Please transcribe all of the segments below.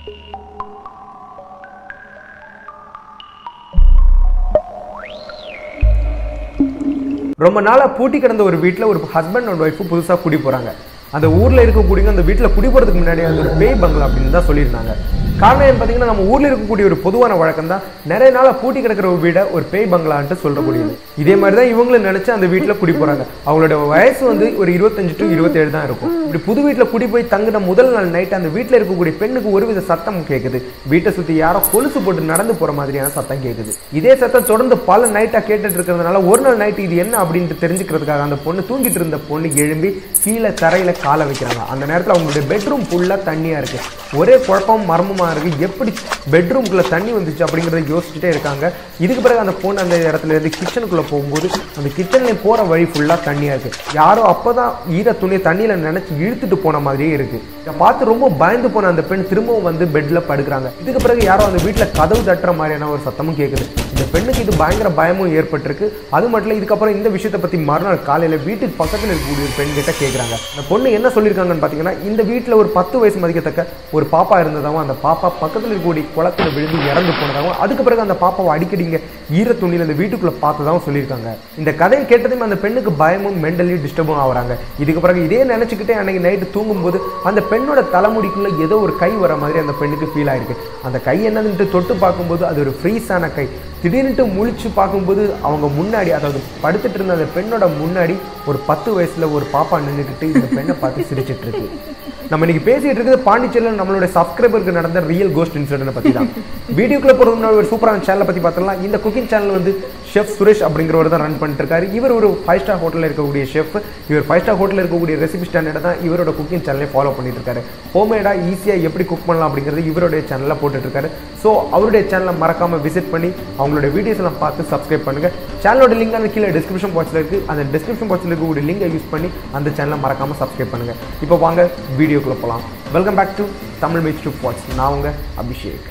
ரொம்ப நாளா பூட்டி கிடந்த ஒரு வீட்டில் ஒரு ஹஸ்பண்ட் அண்ட் ஒய்ஃபு புதுசாக குடி போகிறாங்க அந்த ஊரில் இருக்கக்கூடிய அந்த வீட்டில் குடி போகிறதுக்கு முன்னாடி அது ஒரு பேய் பங்களா அப்படின்னு தான் சொல்லியிருந்தாங்க காரணம் என்ன பார்த்தீங்கன்னா நம்ம ஊரில் இருக்கக்கூடிய ஒரு பொதுவான வழக்கம் தான் நிறைய நாளாக பூட்டி கிடக்கிற ஒரு வீடை ஒரு பேய் பங்களான்ட்டு சொல்லக்கூடியது இதே மாதிரி தான் இவங்களும் நினைச்சு அந்த வீட்டில் குடி போகிறாங்க அவங்களோட வயசு வந்து ஒரு இருபத்தஞ்சு டு இருபத்தேழு தான் இருக்கும் இப்படி புது வீட்டில் குடி போய் தங்கின முதல் நாள் நைட் அந்த வீட்டில் இருக்கக்கூடிய பெண்ணுக்கு ஒருவித சத்தம் கேட்குது வீட்டை சுற்றி யாரோ கொலுசு போட்டு நடந்து போகிற மாதிரியான சத்தம் கேட்குது இதே சத்தம் தொடர்ந்து பல நைட்டாக கேட்டுட்டு இருக்கிறதுனால ஒரு நாள் நைட் இது என்ன அப்படின்ட்டு தெரிஞ்சுக்கிறதுக்காக அந்த பொண்ணு தூங்கிட்டு இருந்த பொண்ணு எழும்பி கீழே தரையில் காலை வைக்கிறாங்க அந்த நேரத்தில் அவங்களுடைய பெட்ரூம் ஃபுல்லாக தண்ணியாக இருக்கு ஒரே குழப்பம் மர்மமாக இருக்கு எப்படி பெட்ரூம்குள்ளே தண்ணி வந்துச்சு அப்படிங்கிறத யோசிச்சுட்டே இருக்காங்க இதுக்கு பிறகு அந்த பொண்ணு அந்த இடத்துல இருந்து கிச்சனுக்குள்ளே போகும்போது அந்த கிச்சன்ல போகிற வழி ஃபுல்லாக தண்ணியாக இருக்கு யாரோ அப்பதான் ஈர துணியை தண்ணியில் நினைச்சு இழுத்துட்டு போன மாதிரியே இருக்கு இதை பார்த்து ரொம்ப பயந்து போன அந்த பெண் திரும்பவும் வந்து பெட்ல படுக்கிறாங்க இதுக்கு பிறகு யாரோ அந்த வீட்டில் கதவு தட்டுற மாதிரியான ஒரு சத்தமும் கேட்குது இந்த பெண்ணுக்கு இது பயங்கர பயமும் ஏற்பட்டிருக்கு அது மட்டும் இல்லை இதுக்கப்புறம் இந்த விஷயத்தை பற்றி மறுநாள் காலையில் வீட்டுக்கு பக்கத்தில் இருக்கக்கூடிய ஒரு பெண் கிட்ட கேட்குறாங்க அந்த பொண்ணு என்ன சொல்லியிருக்காங்கன்னு பார்த்தீங்கன்னா இந்த வீட்டில் ஒரு பத்து வயசு மதிக்கத்தக்க ஒரு பாப்பா இருந்ததாகவும் அந்த பாப்பா பக்கத்தில் இருக்கக்கூடிய குளத்துல விழுந்து இறந்து போனதாகவும் அதுக்கு பிறகு அந்த பாப்பாவை அடிக்கடி இங்க ஈர துணியில் அந்த வீட்டுக்குள்ள பார்த்ததாகவும் சொல்லியிருக்காங்க இந்த கதையை கேட்டதும் அந்த பெண்ணுக்கு பயமும் மென்டலி டிஸ்டர்பும் ஆகுறாங்க இதுக்கு பிறகு இதே நினைச்சுக்கிட்டே அன்னைக்கு நைட்டு தூங்கும்போது அந்த பெண்ணோட தலைமுடிக்குள்ள ஏதோ ஒரு கை வர மாதிரி அந்த பெண்ணுக்கு ஃபீல் ஆயிருக்கு அந்த கை என்னதுன்ட்டு தொட்டு பார்க்கும்போது அது ஒரு ஃப்ரீஸான கை திடீர்னுட்டு முழிச்சு பார்க்கும்போது அவங்க முன்னாடி அதாவது படுத்துட்டு இருந்த அந்த பெண்ணோட முன்னாடி ஒரு பத்து வயசுல ஒரு பாப்பா நின்றுக்கிட்டு இந்த பெண்ணை பார்த்து சிரிச்சிட்டு இருக்கு நம்ம இன்னைக்கு பேசிட்டு இருக்கிறது பாண்டிச்சேரியில் நம்மளுடைய சப்ஸ்கிரைபருக்கு நடந்த ரியல் கோஸ்ட் இன்சிடென்ட் பத்தி தான் வீடியோக்குள்ள போறது முன்னாடி ஒரு சூப்பரான சேனலை பத்தி பார்த்தலாம் இந்த குக்கிங் சேனல் வந்து ஷெஃப் சுரேஷ் அப்படிங்கிறவர் தான் ரன் பண்ணிட்டு இருக்காரு இவர் ஒரு ஃபைவ் ஸ்டார் ஹோட்டலில் இருக்கக்கூடிய ஷெஃப் இவர் ஃபைவ் ஸ்டார் ஹோட்டலில் இருக்கக்கூடிய ரெசிபி ஸ்டாண்டர்டை தான் இவரோட குக்கிங் சேனலை ஃபாலோ பண்ணிட்டு இருக்காரு ஹோம்மேடா ஈஸியாக எப்படி குக் பண்ணலாம் அப்படிங்கிறது இவருடைய சேனலில் போட்டுட்டு இருக்காரு ஸோ அவருடைய சேனலை மறக்காம விசிட் பண்ணி அவங்களோட வீடியோஸ் எல்லாம் பார்த்து சப்ஸ்கிரைப் பண்ணுங்க சேனலோட லிங்க் அந்த கீழே டிஸ்கிரிப்ஷன் பாக்ஸில் இருக்கு அந்த டிஸ்கிரிப்ஷன் பாக்ஸில் இருக்கக்கூடிய லிங்கை யூஸ் பண்ணி அந்த சேனலை மறக்காம சப்ஸ்கிரைப் பண்ணுங்க இப்போ வாங்க வீடியோக்குள்ள போகலாம் welcome back to Tamil meets to watch நான் உங்க அபிஷேக்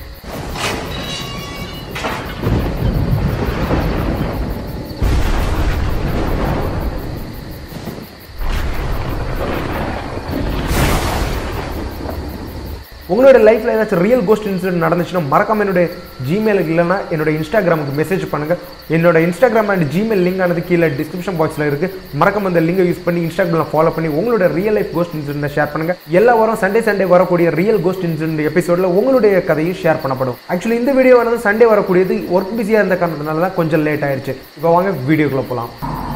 உங்களோட லைஃப்ல ஏதாச்சும் ரியல் கோஸ்ட் இன்சிடென்ட் நடந்துச்சுன்னா மறக்காம என்னோட ஜிமெயிலுக்கு இல்லைன்னா என்னோட இன்ஸ்டாகிராமுக்கு மெசேஜ் பண்ணுங்க என்னோட இன்ஸ்டாகிராம் அண்ட் ஜிமெயில் லிங்க் ஆனது கீழே டிஸ்கிரிப்ஷன் பாக்ஸில் இருக்கு மறக்காம அந்த லிங்கை யூஸ் பண்ணி இன்ஸ்டாகிராம் ஃபாலோ பண்ணி உங்களோட real life ghost incident share பண்ணுங்க எல்லா வாரம் சண்டே சண்டே வரக்கூடிய ரியல் கோஸ்ட் இன்சிடென்ட் எபிசோட்ல உங்களுடைய கதையும் ஷேர் பண்ணப்படும் ஆக்சுவலி இந்த வீடியோ வந்து சண்டே வரக்கூடியது ஒர்க் பிஸியாக இருந்த காரணத்தினால தான் கொஞ்சம் லேட் ஆயிருச்சு இப்போ வாங்க வீடியோக்குள்ள போகலாம்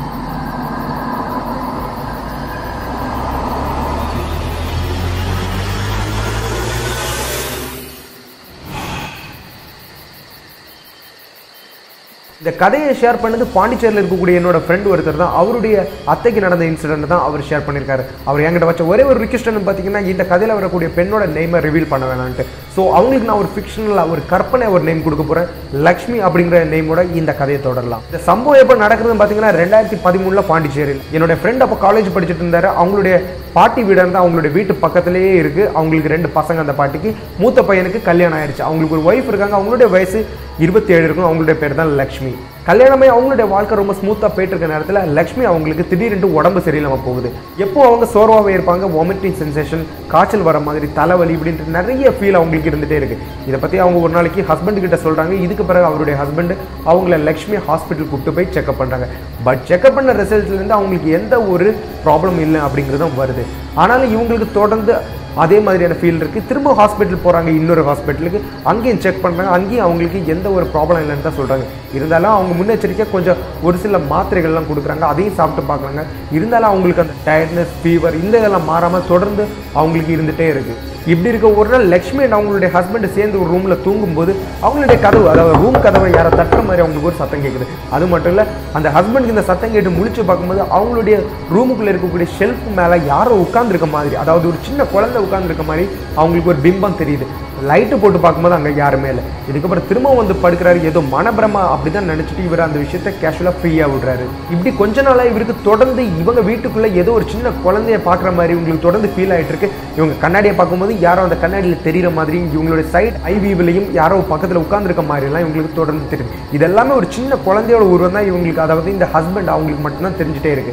இந்த கதையை ஷேர் பண்ணது பாண்டிச்சேரியில் இருக்கக்கூடிய என்னோட ஃப்ரெண்ட் ஒருத்தர் தான் அவருடைய அத்தைக்கு நடந்த இன்சிடென்ட் தான் அவர் ஷேர் பண்ணியிருக்காரு அவர் என்கிட்ட வச்ச ஒரே ஒரு ரிக்வஸ்ட் பார்த்தீங்கன்னா இந்த கதையில் வரக்கூடிய பெண்ணோட நேமை ரிவீல் பண்ண வேணான்ட்டு ஸோ அவங்களுக்கு நான் ஒரு ஃபிக்ஷனில் ஒரு கற்பனை ஒரு நேம் கொடுக்க போகிறேன் லக்ஷ்மி அப்படிங்கிற நேமோட இந்த கதையை தொடரலாம் இந்த சம்பவம் எப்போ நடக்குதுன்னு பார்த்தீங்கன்னா ரெண்டாயிரத்தி பதிமூணில் பாண்டிச்சேரியில் என்னோட ஃப்ரெண்ட் அப்போ காலேஜ் படிச்சுட்டு இருந்தாரு அவங்களுடைய பாட்டி வீடு இருந்தால் அவங்களுடைய வீட்டு பக்கத்திலேயே இருக்கு அவங்களுக்கு ரெண்டு பசங்க அந்த பாட்டிக்கு மூத்த பையனுக்கு கல்யாணம் ஆயிருச்சு அவங்களுக்கு ஒரு ஒய்ஃப் இருக்காங்க அவங்களுடைய வயசு இருபத்தி ஏழு இருக்கும் அவங்களுடைய பேர் தான் லக்ஷ்மி கல்யாணமே அவங்களுடைய வாழ்க்கை ரொம்ப ஸ்மூத்தாக போயிட்டு இருக்க நேரத்தில் லக்ஷ்மி அவங்களுக்கு திடீர்னு உடம்பு சரியில்லாமல் போகுது எப்போ அவங்க சோர்வாகவே இருப்பாங்க வாமிட்டிங் சென்சேஷன் காய்ச்சல் வர மாதிரி தலைவலி இப்படின்ட்டு நிறைய ஃபீல் அவங்களுக்கு இருந்துகிட்டே இருக்கு இதை பற்றி அவங்க ஒரு நாளைக்கு ஹஸ்பண்ட் கிட்ட சொல்கிறாங்க இதுக்கு பிறகு அவருடைய ஹஸ்பண்ட் அவங்கள லக்ஷ்மி ஹாஸ்பிட்டல் கூப்பிட்டு போய் செக்அப் பண்ணுறாங்க பட் செக்அப் பண்ண ரிசல்ட்லேருந்து அவங்களுக்கு எந்த ஒரு ப்ராப்ளம் இல்லை அப்படிங்கிறதும் வருது ஆனாலும் இவங்களுக்கு தொடர்ந்து அதே மாதிரியான ஃபீல் இருக்குது திரும்ப ஹாஸ்பிட்டல் போகிறாங்க இன்னொரு ஹாஸ்பிட்டலுக்கு அங்கேயும் செக் பண்ணுறாங்க அங்கேயும் அவங்களுக்கு எந்த ஒரு ப்ராப்ளம் இல்லைன்னு தான் சொல்கிறாங்க இருந்தாலும் அவங்க முன்னெச்சரிக்கை கொஞ்சம் ஒரு சில மாத்திரைகள்லாம் கொடுக்குறாங்க அதையும் சாப்பிட்டு பார்க்குறாங்க இருந்தாலும் அவங்களுக்கு அந்த டயர்ட்னஸ் ஃபீவர் இந்த இதெல்லாம் மாறாமல் தொடர்ந்து அவங்களுக்கு இருந்துகிட்டே இருக்குது இப்படி இருக்க ஒரு நாள் லக்ஷ்மி and அவங்களுடைய ஹஸ்பண்ட் சேர்ந்து ஒரு ரூமில் தூங்கும்போது அவங்களுடைய கதவு அதாவது ரூம் கதவை யாரை தட்டுற மாதிரி அவங்களுக்கு ஒரு சத்தம் கேட்குது அது மட்டும் இல்லை அந்த ஹஸ்பண்டுக்கு இந்த சத்தம் கேட்டு முழிச்சு பார்க்கும்போது அவங்களுடைய ரூமுக்குள்ளே இருக்கக்கூடிய ஷெல்ஃப் மேலே யாரோ உட்காந்துருக்க மாதிரி அதாவது ஒரு சின்ன குழந்தை உட்காந்துருக்க மாதிரி அவங்களுக்கு ஒரு பிம்பம் தெரியுது லைட்டு போட்டு பார்க்கும்போது அங்கே யாருமே இல்லை இதுக்கப்புறம் திரும்ப வந்து படுக்கிறாரு ஏதோ மனப்பிரமா அப்படிதான் நினச்சிட்டு இவர் அந்த விஷயத்த கேஷுவலாக ஃப்ரீயாக விடுறாரு இப்படி கொஞ்ச நாளாக இவருக்கு தொடர்ந்து இவங்க வீட்டுக்குள்ளே ஏதோ ஒரு சின்ன குழந்தைய பார்க்குற மாதிரி இவங்களுக்கு தொடர்ந்து ஃபீல் ஆகிட்டு இருக்கு இவங்க கண்ணாடியை பார்க்கும்போது யாரோ அந்த கண்ணாடியில் தெரிகிற மாதிரி இவங்களோட சைட் ஐவிவிலையும் யாரோ பக்கத்தில் உட்காந்துருக்க மாதிரிலாம் இவங்களுக்கு தொடர்ந்து தெரியும் இதெல்லாமே ஒரு சின்ன குழந்தையோட உருவம் தான் இவங்களுக்கு அதாவது இந்த ஹஸ்பண்ட் அவங்களுக்கு மட்டும்தான் தெரிஞ்சுட்டே இருக்கு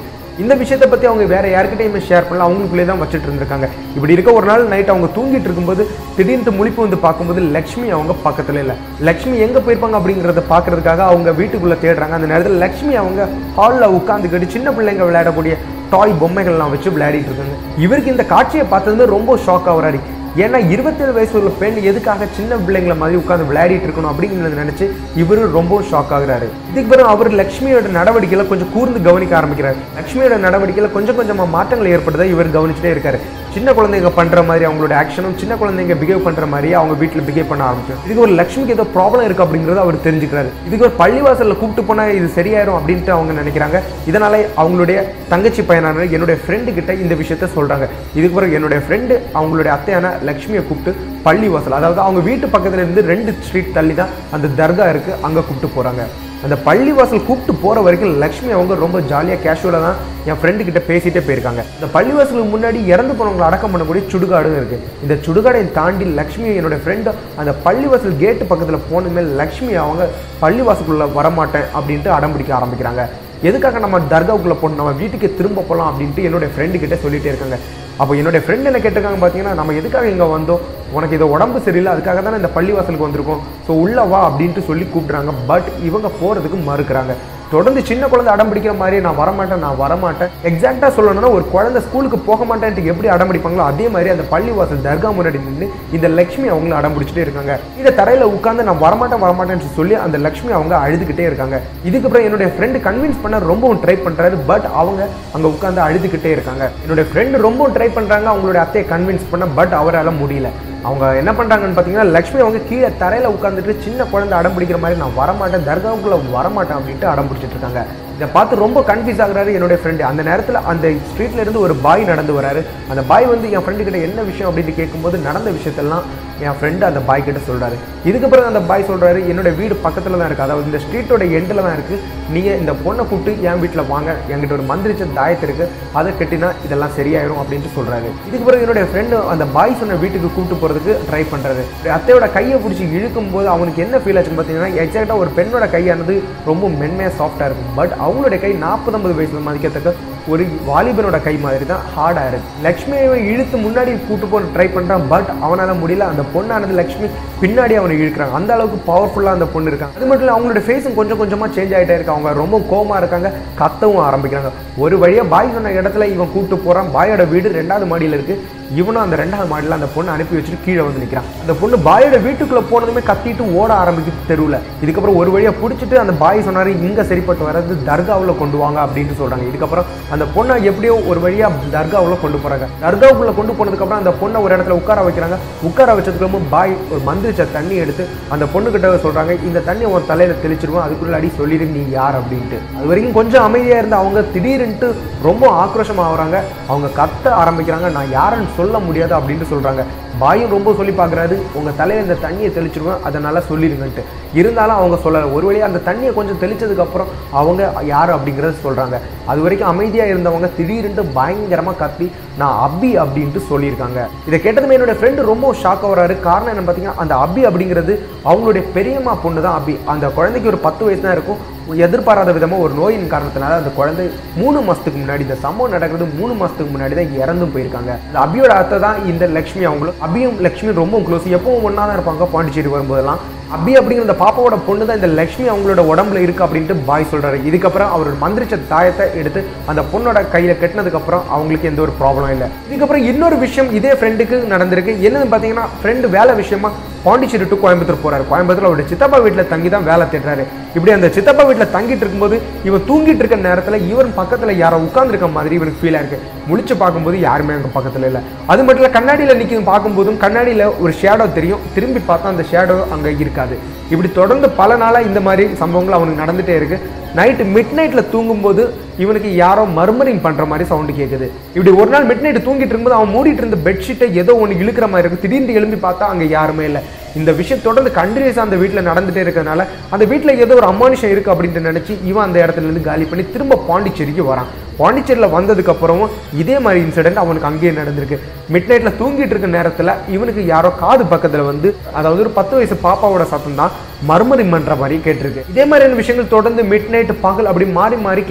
இந்த விஷயத்தை பத்தி அவங்க வேற யார்கிட்டயுமே ஷேர் பண்ணல அவங்களுக்குள்ளே தான் வச்சுட்டு இருந்திருக்காங்க இப்படி இருக்க ஒரு நாள் நைட் அவங்க தூங்கிட்டு இருக்கும்போது திடீர்னு முழிப்பு வந்து பார்க்கும்போது லக்ஷ்மி அவங்க பக்கத்துல இல்ல லக்ஷ்மி எங்க போயிருப்பாங்க அப்படிங்கறத பாக்குறதுக்காக அவங்க வீட்டுக்குள்ள தேடுறாங்க அந்த நேரத்தில் லக்ஷ்மி அவங்க ஹாலில் உட்காந்துக்கிட்டு சின்ன பிள்ளைங்க விளையாடக்கூடிய டாய் பொம்மைகள்லாம் வச்சு விளையாடிட்டு இருக்காங்க இவருக்கு இந்த காட்சியை பார்த்ததுமே ரொம்ப ஷாக் ஆகுறாரு ஏன்னா இருபத்தேழு வயசு உள்ள பெண் எதுக்காக சின்ன பிள்ளைங்கள மாதிரி உட்காந்து விளையாடிட்டு இருக்கணும் அப்படிங்கிறத நினைச்சு இவரு ரொம்ப ஷாக் ஆகுறாரு இதுக்கு பிறகு அவர் லக்ஷ்மியோட நடவடிக்கைகளை கொஞ்சம் கூர்ந்து கவனிக்க ஆரம்பிக்கிறார் லக்ஷ்மியோட நடவடிக்கையில கொஞ்சம் கொஞ்சமா மாற்றங்கள் ஏற்படுறதை இவர் கவனிச்சுட்டே இருக்காரு சின்ன குழந்தைங்க பண்ற மாதிரி அவங்களோட ஆக்ஷனும் சின்ன குழந்தைங்க பிஹேவ் பண்ற மாதிரி அவங்க வீட்டில் பிஹேவ் பண்ண ஆரம்பிச்சு இதுக்கு ஒரு லக்ஷ்மிக்கு ஏதோ ப்ராப்ளம் இருக்கு அப்படிங்கறத அவர் தெரிஞ்சுக்கிறாரு இதுக்கு ஒரு பள்ளிவாசல்ல கூப்பிட்டு போனா இது சரியாயிரும் அப்படின்ட்டு அவங்க நினைக்கிறாங்க இதனால அவங்களுடைய தங்கச்சி பையனான என்னுடைய ஃப்ரெண்டு கிட்ட இந்த விஷயத்த சொல்றாங்க இதுக்கு பிறகு என்னுடைய ஃப்ரெண்டு அவங்களுடைய அத்தையான லக்ஷ்மியை கூப்பிட்டு பள்ளிவாசல் அதாவது அவங்க வீட்டு பக்கத்துல இருந்து ரெண்டு ஸ்ட்ரீட் தள்ளி தான் அந்த தர்கா இருக்கு அங்க கூப்பிட்டு போறாங்க அந்த பள்ளிவாசல் கூப்பிட்டு போற வரைக்கும் லக்ஷ்மி அவங்க ரொம்ப ஜாலியா கேஷுவலா தான் என் ஃப்ரெண்டு கிட்ட பேசிட்டே போயிருக்காங்க இந்த பள்ளிவாசலுக்கு முன்னாடி இறந்து போனவங்களை அடக்கம் பண்ணக்கூடிய சுடுகாடும் இருக்கு இந்த சுடுகாடை தாண்டி லக்ஷ்மி என்னோட ஃப்ரெண்டு அந்த பள்ளிவாசல் கேட்டு பக்கத்துல போனதுமே லக்ஷ்மி அவங்க பள்ளிவாசலுக்குள்ள வரமாட்டேன் அப்படின்ட்டு அடம் பிடிக்க ஆரம்பிக்கிறாங்க எதுக்காக நம்ம தர்காவுக்குள்ள போகணும் நம்ம வீட்டுக்கு திரும்ப போகலாம் அப்படின்ட்டு என்னோட ஃப்ரெண்டு கிட்ட சொல்லிட்டே இருக்காங்க அப்போ என்னோட ஃப்ரெண்ட் என்ன கேட்டிருக்காங்க பார்த்தீங்கன்னா நம்ம எதுக்காக இங்கே வந்தோம் உனக்கு இது உடம்பு சரியில்லை அதுக்காக தானே இந்த பள்ளிவாசலுக்கு வந்திருக்கோம் ஸோ உள்ள வா அப்படின்ட்டு சொல்லி கூப்பிடுறாங்க பட் இவங்க போகிறதுக்கு மறுக்கிறாங்க தொடர்ந்து சின்ன குழந்தை அடம் பிடிக்கிற மாதிரி நான் வரமாட்டேன் நான் வரமாட்டேன் எக்ஸாக்டாக சொல்லணும்னா ஒரு குழந்தை ஸ்கூலுக்கு போக மாட்டேன்ட்டு எப்படி அடம் பிடிப்பாங்களோ அதே மாதிரி அந்த பள்ளிவாசல் தர்கா முன்னாடி நின்று இந்த லக்ஷ்மி அவங்கள அடம் பிடிச்சிட்டே இருக்காங்க இந்த தரையில உட்காந்து நான் வரமாட்டேன் வரமாட்டேன்னு சொல்லி அந்த லக்ஷ்மி அவங்க அழுதுகிட்டே இருக்காங்க இதுக்கப்புறம் என்னுடைய ஃப்ரெண்டு கன்வின்ஸ் பண்ண ரொம்பவும் ட்ரை பண்றாரு பட் அவங்க அங்க உட்காந்து அழுதுகிட்டே இருக்காங்க என்னுடைய ஃப்ரெண்டு ரொம்பவும் ட்ரை பண்றாங்க அவங்களுடைய அத்தையை கன்வின்ஸ் பண்ண பட் அவரால் முடியல அவங்க என்ன பண்றாங்கன்னு பார்த்தீங்கன்னா லக்ஷ்மி அவங்க கீழே தரையில உட்காந்துட்டு சின்ன குழந்தை அடம் பிடிக்கிற மாதிரி நான் வரமாட்டேன் தர்காவுக்குள்ள வரமாட்டேன் அப்படின்ட்டு அடம் பிடிச்சிட்டு இருக்காங்க இதை பார்த்து ரொம்ப கன்ஃபியூஸ் ஆகுறாரு என்னுடைய ஃப்ரெண்டு அந்த நேரத்தில் அந்த ஸ்ட்ரீட்ல இருந்து ஒரு பாய் நடந்து வராரு அந்த பாய் வந்து என் ஃப்ரெண்டு கிட்ட என்ன விஷயம் அப்படின்னு கேட்கும்போது நடந்த விஷயத்தெல்லாம் என் ஃப்ரெண்டு அந்த பாய் கிட்ட சொல்றாரு இதுக்கு பிறகு அந்த பாய் சொல்றாரு என்னோட வீடு பக்கத்துல தான் இருக்கு அதாவது இந்த ஸ்ட்ரீட்டோட எண்டில் தான் இருக்கு நீங்க இந்த பொண்ணை கூப்பிட்டு என் வீட்டில் வாங்க என்கிட்ட ஒரு மந்திரிச்ச தாயத்து இருக்கு அதை கட்டினா இதெல்லாம் சரியாயிரும் அப்படின்ட்டு சொல்றாரு இதுக்கு பிறகு என்னுடைய ஃப்ரெண்டு அந்த பாய் சொன்ன வீட்டுக்கு கூப்பிட்டு போறதுக்கு ட்ரை பண்றாரு அத்தையோட கையை பிடிச்சி இழுக்கும் போது அவனுக்கு என்ன ஃபீல் ஆச்சுன்னு பார்த்தீங்கன்னா எக்ஸாக்டா ஒரு பெண்ணோட கையானது ரொம்ப மென்மையா சாஃப்டா இருக்கும் பட் அவங்களுடைய கை நாற்பது ஐம்பது வயசுல மதிக்கத்தக்க ஒரு வாலிபனோட கை மாதிரி தான் ஹார்டா இருக்கு லக்ஷ்மியை இழுத்து முன்னாடி கூட்டு போக ட்ரை பண்றான் பட் அவனால முடியல அந்த பொண்ணானது லக்ஷ்மி பின்னாடி அவனை இழுக்கிறாங்க அந்த அளவுக்கு பவர்ஃபுல்லா அந்த பொண்ணு இருக்காங்க அது மட்டும் இல்லை அவங்களோட ஃபேஸும் கொஞ்சம் கொஞ்சமா சேஞ்ச் ஆயிட்டே இருக்கு அவங்க ரொம்ப கோமா இருக்காங்க கத்தவும் ஆரம்பிக்கிறாங்க ஒரு வழியா பாய் சொன்ன இடத்துல இவன் கூட்டு போறான் பாயோட வீடு ரெண்டாவது மாடியில இருக்கு இவனும் அந்த ரெண்டாவது மாடியில் அந்த பொண்ணை அனுப்பி வச்சுட்டு கீழே வந்து நிற்கிறான் அந்த பொண்ணு பாயோட வீட்டுக்குள்ள போனதுமே கத்திட்டு ஓட ஆரம்பிக்குது தெருவில் இதுக்கப்புறம் ஒரு வழியா பிடிச்சிட்டு அந்த பாய் சொன்னாரு இங்க சரிப்பட்டு வர்றது தர்காவில் கொண்டு வாங்க அப்படின்ட்டு சொல்றாங்க இதுக்கப்புறம் அந்த பொண்ணை எப்படியோ ஒரு வழியா தர்காவில் கொண்டு போறாங்க தர்காவுக்குள்ள கொண்டு போனதுக்கப்புறம் அந்த பொண்ணை ஒரு இடத்துல உட்கார வைக்கிறாங்க உட்கார வச்சதுக்கு பாய் ஒரு மந்திரிச்ச தண்ணி எடுத்து அந்த பொண்ணுகிட்ட சொல்றாங்க இந்த தண்ணி உன் தலையில தெளிச்சிருவோம் அதுக்குள்ள அடி சொல்லிடு நீ யார் அப்படின்ட்டு அது வரைக்கும் கொஞ்சம் அமைதியா இருந்த அவங்க திடீர்னுட்டு ரொம்ப ஆக்ரோஷமா ஆகுறாங்க அவங்க கத்த ஆரம்பிக்கிறாங்க நான் யாருன்னு சொல்ல முடியாது அப்படின்னு சொல்றாங்க பாயும் ரொம்ப சொல்லி பார்க்குறாரு உங்க தலையில இந்த தண்ணியை தெளிச்சிருவேன் அதனால சொல்லிடுங்கன்ட்டு இருந்தாலும் அவங்க சொல்லலை ஒரு வழியா அந்த தண்ணியை கொஞ்சம் தெளிச்சதுக்கு அப்புறம் அவங்க யார் அப்படிங்கறத சொல்றாங்க அது வரைக்கும் அமைதியா இருந்தவங்க திடீர்னு பயங்கரமா கத்தி நான் அபி அப்படின்ட்டு சொல்லியிருக்காங்க இதை கேட்டதுமே என்னோட ஃப்ரெண்டு ரொம்ப ஷாக் ஆகுறாரு காரணம் என்ன பார்த்தீங்கன்னா அந்த அபி அப்படிங்கிறது அவங்களுடைய பெரியம்மா பொண்ணு தான் அபி அந்த குழந்தைக்கு ஒரு பத்து வயசு தான் இருக்கும் எதிர்பாராத விதமா ஒரு நோயின் காரணத்தினால அந்த குழந்தை மூணு மாசத்துக்கு முன்னாடி இந்த சம்பவம் நடக்கிறது மூணு மாசத்துக்கு முன்னாடி தான் இறந்தும் போயிருக்காங்க இந்த அபியோட அத்தை தான் இந்த லக்ஷ்மி அவங்களும் அபியும் லக்ஷ்மி ரொம்ப க்ளோஸ் எப்பவும் ஒன்றா தான் இருப்பாங்க பாண்டிச்சேரி வரும்போதெல்லாம் அபி அப்படிங்கிற இந்த பாப்பாவோட பொண்ணு தான் இந்த லக்ஷ்மி அவங்களோட உடம்புல இருக்கு அப்படின்ட்டு பாய் சொல்றாரு இதுக்கப்புறம் அவர் மந்திரிச்ச தாயத்தை எடுத்து அந்த பொண்ணோட கையில கட்டினதுக்கு அப்புறம் அவங்களுக்கு எந்த ஒரு ப்ராப்ளம் இல்லை இதுக்கப்புறம் இன்னொரு விஷயம் இதே ஃப்ரெண்டுக்கு நடந்திருக்கு என்னன்னு பார்த்தீங்கன்னா ஃப்ரெண்டு வேலை விஷயமா பாண்டிச்சேரி டு கோயம்புத்தூர் போறாரு கோயம்புத்தூர் அவருடைய சித்தப்பா வீட்டில் தங்கி தான் வேலை தேடுறாரு இப்படி அந்த சித்தப்பா வீட்டில் தங்கிட்டு இருக்கும்போது இவன் தூங்கிட்டு இருக்க நேரத்தில் இவன் பக்கத்தில் யாரோ உட்கார்ந்துருக்க மாதிரி இவனுக்கு ஃபீல் இருக்கு முழிச்சு பார்க்கும்போது யாருமே அங்கே பக்கத்தில் இல்லை அது மட்டும் இல்லை கண்ணாடியில் நிற்கும் பார்க்கும்போதும் கண்ணாடியில் ஒரு ஷேடோ தெரியும் திரும்பி பார்த்தா அந்த ஷேடோ அங்கே இருக்காது இப்படி தொடர்ந்து பல நாளாக இந்த மாதிரி சம்பவங்கள் அவனுக்கு நடந்துட்டே இருக்கு நைட்டு மிட் நைட்டில் தூங்கும்போது இவனுக்கு யாரோ மர்மரிங் பண்ற மாதிரி சவுண்டு கேட்குது இப்படி ஒரு நாள் மிட் நைட் தூங்கிட்டு இருக்கும்போது அவன் மூடிட்டு இருந்த பெட்ஷீட்டை ஏதோ ஒன்று இழுக்கிற மாதிரி இருக்கு திடீர்னு எழும்பி பார்த்தா அங்கே யாருமே இல்லை இந்த விஷயம் தொடர்ந்து கண்டினியூஸாக அந்த வீட்டில் நடந்துட்டே இருக்கறனால அந்த வீட்டில் ஏதோ ஒரு அமானுஷம் இருக்கு அப்படின்ட்டு நினைச்சு இவன் அந்த இடத்துல இருந்து காலி பண்ணி திரும்ப பாண்டிச்சேரிக்கு வரான் பாண்டிச்சேரியில் வந்ததுக்கு அப்புறமும் இதே மாதிரி இன்சிடென்ட் அவனுக்கு அங்கேயே நடந்திருக்கு மிட் நைட்டில் தூங்கிட்டு இருக்க நேரத்தில் இவனுக்கு யாரோ காது பக்கத்தில் வந்து அதாவது ஒரு பத்து வயசு பாப்பாவோட சத்தம் தான் மர்மரிங் பண்ற மாதிரி கேட்டிருக்கு இதே மாதிரியான விஷயங்கள் தொடர்ந்து மிட் நைட் பகல் அப்படி மாறி மாறி கேட்டுட்டே இருக்கு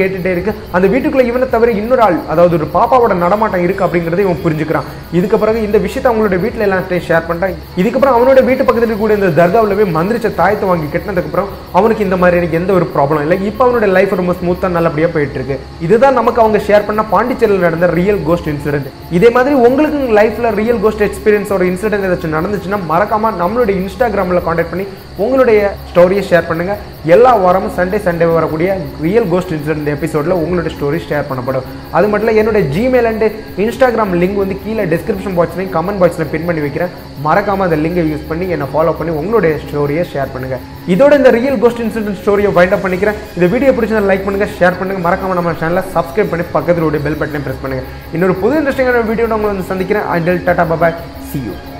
இருக்கு அந்த வீட்டுக்குள்ள இவனை தவிர இன்னொரு ஆள் அதாவது ஒரு பாப்பாவோட நடமாட்டம் இருக்கு அப்படிங்கறதை இவன் புரிஞ்சுக்கிறான் இதுக்கு பிறகு இந்த விஷயத்தை அவங்களோட வீட்டுல எல்லாத்தையும் ஷேர் பண்றான் இதுக்கப்புறம் அவனோட வீட்டு பக்கத்துல இருக்கக்கூடிய இந்த தர்காவில் போய் மந்திரிச்ச தாயத்தை வாங்கி கட்டினதுக்கு அப்புறம் அவனுக்கு இந்த மாதிரி எனக்கு எந்த ஒரு ப்ராப்ளம் இல்லை இப்போ அவனோட லைஃப் ரொம்ப ஸ்மூத்தா நல்லபடியா போயிட்டு இருக்கு இதுதான் நமக்கு அவங்க ஷேர் பண்ண பாண்டிச்சேரியில் நடந்த ரியல் கோஸ்ட் இன்சிடென்ட் இதே மாதிரி உங்களுக்கு லைஃப்ல ரியல் கோஸ்ட் எக்ஸ்பீரியன்ஸ் ஒரு இன்சிடென்ட் ஏதாச்சும் நடந்துச்சுன்னா மறக்காம நம்மளுடைய இன்ஸ்டாகிராமில் காண்டாக்ட் பண்ணி உங்களுடைய ஸ்டோரியை ஷேர் பண்ணுங்க எல்லா வாரமும் சண்டே சண்டே வரக்கூடிய ரியல் கோஸ்ட் இன்சிடென்ட் எபிசோட்ல உங்களுடைய ஸ்டோரி ஷேர் பண்ணப்படும் அது மட்டும் இல்லை என்னுடைய ஜிமெயில் அண்ட் இன்ஸ்டாகிராம் லிங்க் வந்து கீழே டிஸ்கிரிப்ஷன் பாக்ஸ்லையும் கமெண்ட் பாக்ஸில் பின் பண்ணி வைக்கிறேன் மறக்காம அந்த லிங்கை யூஸ் பண்ணி என்னை ஃபாலோ பண்ணி உங்களுடைய ஸ்டோரியை ஷேர் பண்ணுங்க இதோட இந்த ரியல் கோஸ்ட் இன்சிடென்ட் ஸ்டோரியை வைண்ட் அப் பண்ணிக்கிறேன் இந்த வீடியோ பிடிச்சா லைக் பண்ணுங்க ஷேர் பண்ணுங்க மறக்காம நம்ம சேனலை சப்ஸ்கிரைப் பண்ணி பக்கத்தில் பெல் பட்டனை பிரஸ் பண்ணுங்க இன்னொரு புது இன்ட்ரெஸ்டிங்கான வீடியோ உங்களை வந்து சந்திக்கிறேன் அண்டில் டாடா பபாய் see you